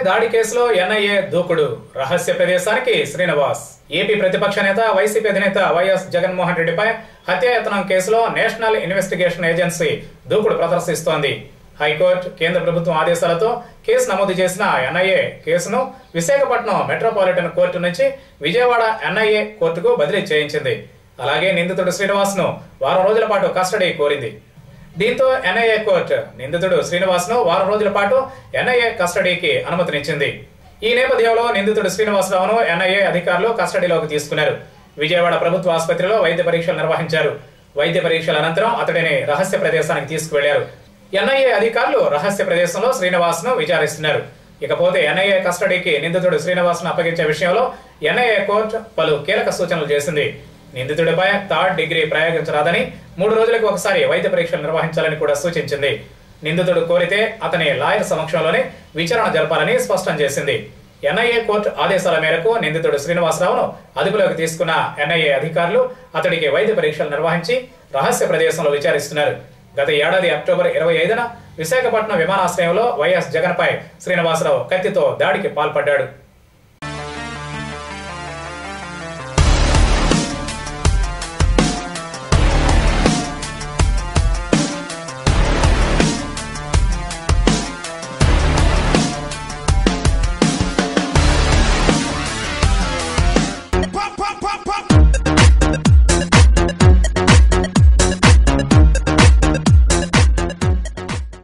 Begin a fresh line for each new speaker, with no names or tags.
దాడి కేసులో ఎన్ఐఏ దూకుడు రహస్య ప్రదేశానికి శ్రీనివాస్ ఏపీ ప్రతిపక్ష నేత వైసీపీ అధినేత వైఎస్ జగన్మోహన్ రెడ్డిపై హత్యాయత్నం కేసులో నేషనల్ ఇన్వెస్టిగేషన్ ఏజెన్సీ దూకుడు ప్రదర్శిస్తోంది హైకోర్టు కేంద్ర ప్రభుత్వం ఆదేశాలతో కేసు నమోదు చేసిన ఎన్ఐఏ కేసును విశాఖపట్నం మెట్రోపాలిటన్ కోర్టు నుంచి విజయవాడ ఎన్ఐఏ కోర్టుకు బదిలీ చేయించింది అలాగే నిందితుడు శ్రీనివాస్ ను వారం రోజుల పాటు కస్టడీ కోరింది దీంతో ఎన్ఐఏ కోర్టు నిందితుడు శ్రీనివాస్ ను వారం రోజుల పాటు ఎన్ఐఏ కస్టడీకి అనుమతినిచ్చింది ఈ నేపథ్యంలో నిందితుడు శ్రీనివాసరావును ఎన్ఐఏ అధికారులు కస్టడీలోకి తీసుకున్నారు విజయవాడ ప్రభుత్వ ఆసుపత్రిలో వైద్య పరీక్షలు నిర్వహించారు వైద్య పరీక్షల అనంతరం అతడిని రహస్య ప్రదేశానికి తీసుకువెళ్లారు ఎన్ఐఏ అధికారులు రహస్య ప్రదేశంలో శ్రీనివాస్ ను విచారిస్తున్నారు ఇకపోతే ఎన్ఐఏ కస్టడీకి నిందితుడు శ్రీనివాస్ ను అప్పగించే విషయంలో ఎన్ఐఏ కోర్టు పలు కీలక సూచనలు చేసింది నిందితుడిపై థర్డ్ డిగ్రీ ప్రయోగించరాదని మూడు రోజులకు ఒకసారి వైద్య పరీక్షలు నిర్వహించాలని కూడా సూచించింది నిందితుడు కోరితే అతని లాయర్ సమక్షంలోనే విచారణ జరపాలని స్పష్టం చేసింది ఎన్ఐఏ కోర్టు ఆదేశాల మేరకు నిందితుడు శ్రీనివాసరావును అదుపులోకి తీసుకున్న ఎన్ఐఏ అధికారులు అతడికి వైద్య పరీక్షలు నిర్వహించి రహస్య ప్రదేశంలో విచారిస్తున్నారు గత ఏడాది అక్టోబర్ ఇరవై ఐదున విశాఖపట్నం విమానాశ్రయంలో వైఎస్ జగన్పై శ్రీనివాసరావు కత్తితో దాడికి పాల్పడ్డాడు